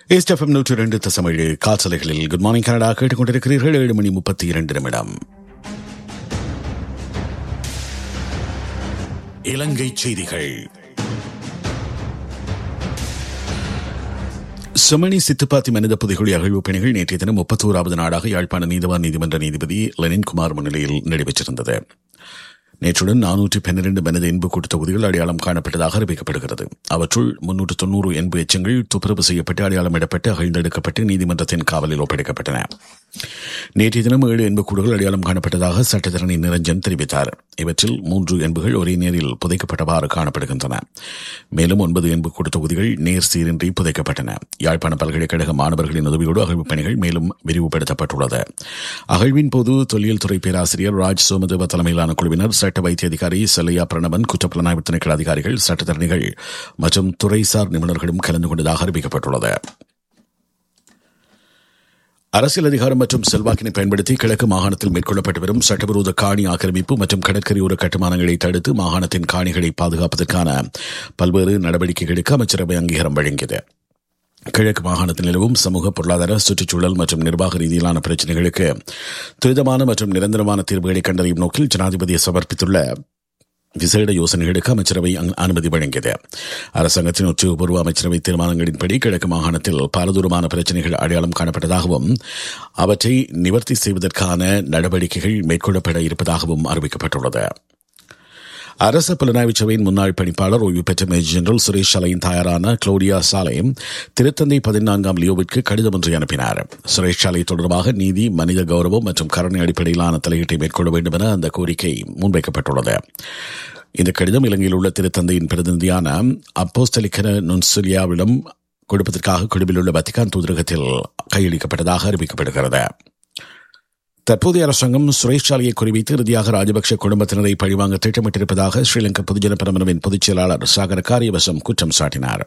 SFM நூற்றி ரெண்டு தசமேழு காசலைகளில் குட் மார்னிங் கனடா கேட்டுக்கொண்டிருக்கிறீர்கள் ஏழு மணி முப்பத்தி இரண்டு நிமிடம் இலங்கை செய்திகள் செமணி சித்துப்பாத்தி மனித புதைகுழி அகழ்வு பணிகள் நேற்றைய தினம் முப்பத்தோராவது நாடாக யாழ்ப்பாண நீதவான் நீதிமன்ற நீதிபதி லெனின்குமார் முன்னிலையில் நடைபெற்றிருந்தது நேற்றுடன் நானூற்றி பன்னிரண்டு மனித இன்பு கூட்டு தொகுதிகள் அடையாளம் காணப்பட்டதாக அறிவிக்கப்படுகிறது அவற்றுள் முன்னூற்று தொன்னூறு என்பு எச்சங்கள் துப்புரவு செய்யப்பட்டு அடையாளமிடப்பட்டு அகழ்ந்தெடுக்கப்பட்டு நீதிமன்றத்தின் காவலில் ஒப்படைக்கப்பட்டன நேற்றைய தினம் ஏழு எண்புக்கூடுகள் அடையாளம் காணப்பட்டதாக சட்டத்தரணி நிரஞ்சன் தெரிவித்தார் இவற்றில் மூன்று என்புகள் ஒரே நேரில் புதைக்கப்பட்டவாறு காணப்படுகின்றன மேலும் ஒன்பது எண்புக்கூடு தொகுதிகள் நேர் சீரின்றி புதைக்கப்பட்டன யாழ்ப்பாண பல்கலைக்கழக மாணவர்களின் உதவியோடு அகழ்வு பணிகள் மேலும் விரிவுபடுத்தப்பட்டுள்ளது அகழ்வின் போது தொல்லியல் துறை பேராசிரியர் ராஜ் சோமதேவ தலைமையிலான குழுவினர் சட்ட வைத்திய அதிகாரி செல்லையா பிரணவன் குற்றப்புலனாய்வு திணைக்கள அதிகாரிகள் சட்டத்தரணிகள் மற்றும் துறைசார் நிபுணர்களும் கலந்து கொண்டதாக அறிவிக்கப்பட்டுள்ளது அரசியல் அதிகாரம் மற்றும் செல்வாக்கினை பயன்படுத்தி கிழக்கு மாகாணத்தில் மேற்கொள்ளப்பட்டு வரும் சட்டவிரோத காணி ஆக்கிரமிப்பு மற்றும் கடற்கரையோர கட்டுமானங்களை தடுத்து மாகாணத்தின் காணிகளை பாதுகாப்பதற்கான பல்வேறு நடவடிக்கைகளுக்கு அமைச்சரவை அங்கீகாரம் வழங்கியது கிழக்கு மாகாணத்தில் நிலவும் சமூக பொருளாதார சுற்றுச்சூழல் மற்றும் நிர்வாக ரீதியிலான பிரச்சினைகளுக்கு துரிதமான மற்றும் நிரந்தரமான தீர்வுகளை கண்டறியும் நோக்கில் ஜனாதிபதி சமர்ப்பித்துள்ள விசேட யோசனைகளுக்கு அமைச்சரவை அனுமதி வழங்கியது அரசாங்கத்தின் உத்தியோகபூர்வ அமைச்சரவை தீர்மானங்களின்படி கிழக்கு மாகாணத்தில் பாரதூரமான பிரச்சினைகள் அடையாளம் காணப்பட்டதாகவும் அவற்றை நிவர்த்தி செய்வதற்கான நடவடிக்கைகள் மேற்கொள்ளப்பட இருப்பதாகவும் அறிவிக்கப்பட்டுள்ளது அரச புலனாய்வு சபையின் முன்னாள் பணிப்பாளர் ஓய்வு பெற்ற மேஜர் ஜெனரல் சுரேஷ் சாலையின் தாயாரான குளோடியா சாலை திருத்தந்தை பதினான்காம் லியோவிற்கு கடிதம் ஒன்றை அனுப்பினார் சுரேஷ் சாலை தொடர்பாக நீதி மனித கௌரவம் மற்றும் கருணை அடிப்படையிலான தலையீட்டை மேற்கொள்ள வேண்டும் என அந்த கோரிக்கை முன்வைக்கப்பட்டுள்ளது இந்த கடிதம் இலங்கையில் உள்ள திருத்தந்தையின் பிரதிநிதியான அப்போஸ்தலிக்கன நுன்சுலியாவிடம் கொடுப்பதற்காக குழுவில் உள்ள வத்திகான் தூதரகத்தில் கையளிக்கப்பட்டதாக அறிவிக்கப்படுகிறது தற்போதைய அரசாங்கம் சுரேஷ் சாலையை குறிவைத்து இறுதியாக ராஜபக்ஷ குடும்பத்தினரை பழிவாங்க திட்டமிட்டிருப்பதாக ஸ்ரீலங்கா பொதுஜன பிரமணவின் பொதுச் செயலாளர் சாகர காரியவசம் குற்றம் சாட்டினார்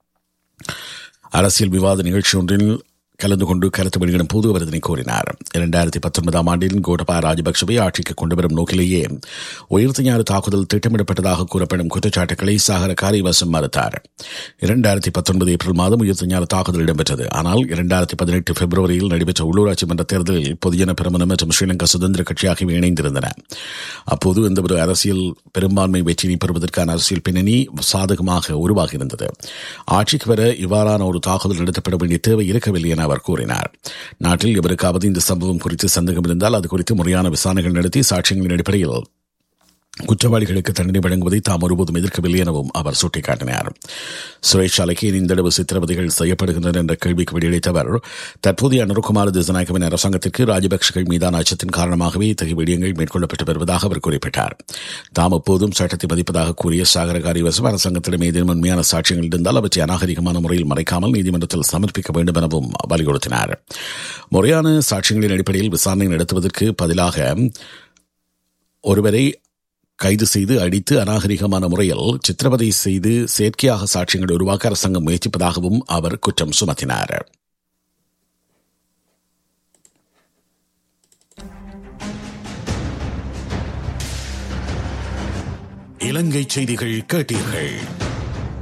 அரசியல் விவாத நிகழ்ச்சி ஒன்றில் கலந்து கொண்டு கருத்து வெளியிடும் போது அவர் இதனை கூறினார் இரண்டாயிரத்தி பத்தொன்பதாம் ஆண்டில் கோட்டபா ராஜபக்சவை ஆட்சிக்கு கொண்டுவரும் நோக்கிலேயே உயிர்த்தஞாறு தாக்குதல் திட்டமிடப்பட்டதாக கூறப்படும் குற்றச்சாட்டுகளை சாகர காரியவசம் மறுத்தார் இரண்டாயிரத்தி பத்தொன்பது ஏப்ரல் மாதம் உயிர்த்தஞாறு தாக்குதல் இடம்பெற்றது ஆனால் இரண்டாயிரத்தி பதினெட்டு பிப்ரவரியில் நடைபெற்ற உள்ளூராட்சி மன்ற தேர்தலில் பொதுஜன பிரமணம் மற்றும் ஸ்ரீலங்கா சுதந்திர கட்சி ஆகியவை இணைந்திருந்தன அப்போது எந்தவொரு அரசியல் பெரும்பான்மை வெற்றியை பெறுவதற்கான அரசியல் பின்னணி சாதகமாக உருவாகியிருந்தது ஆட்சிக்கு வர இவ்வாறான ஒரு தாக்குதல் நடத்தப்பட வேண்டிய தேவை இருக்கவில்லை என அவர் கூறினார் நாட்டில் எவருக்காவது இந்த சம்பவம் குறித்து சந்தேகம் இருந்தால் அது குறித்து முறையான விசாரணைகள் நடத்தி சாட்சியங்களின் அடிப்படையில் குற்றவாளிகளுக்கு தண்டனை வழங்குவதை தாம் ஒருபோதும் எதிர்க்கவில்லை எனவும் அவர் சுட்டிக்காட்டினார் சுரேஷ் சாலைக்கு இந்தளவு சித்திரவதைகள் செய்யப்படுகின்றன என்ற கேள்விக்கு விடையளித்த அவர் தற்போதைய அனுருகுமார் திசநாயகவின் அரசாங்கத்திற்கு ராஜபக்சகள் மீதான அச்சத்தின் காரணமாகவே இத்தகைய விடயங்கள் மேற்கொள்ளப்பட்டு வருவதாக அவர் குறிப்பிட்டார் தாம் எப்போதும் சட்டத்தை மதிப்பதாக கூறிய சாகர காரியவசம் அரசாங்கத்திடம் ஏதேனும் உண்மையான சாட்சியங்கள் இருந்தால் அவற்றை அநாகரிகமான முறையில் மறைக்காமல் நீதிமன்றத்தில் சமர்ப்பிக்க வேண்டும் எனவும் வலியுறுத்தினார் முறையான சாட்சியங்களின் அடிப்படையில் விசாரணை நடத்துவதற்கு பதிலாக ஒருவரை கைது செய்து அடித்து அநாகரிகமான முறையில் சித்திரவதை செய்து செயற்கையாக சாட்சியங்களை உருவாக்க அரசாங்கம் முயற்சிப்பதாகவும் அவர் குற்றம் சுமத்தினார் இலங்கை செய்திகள் கேட்டீர்கள்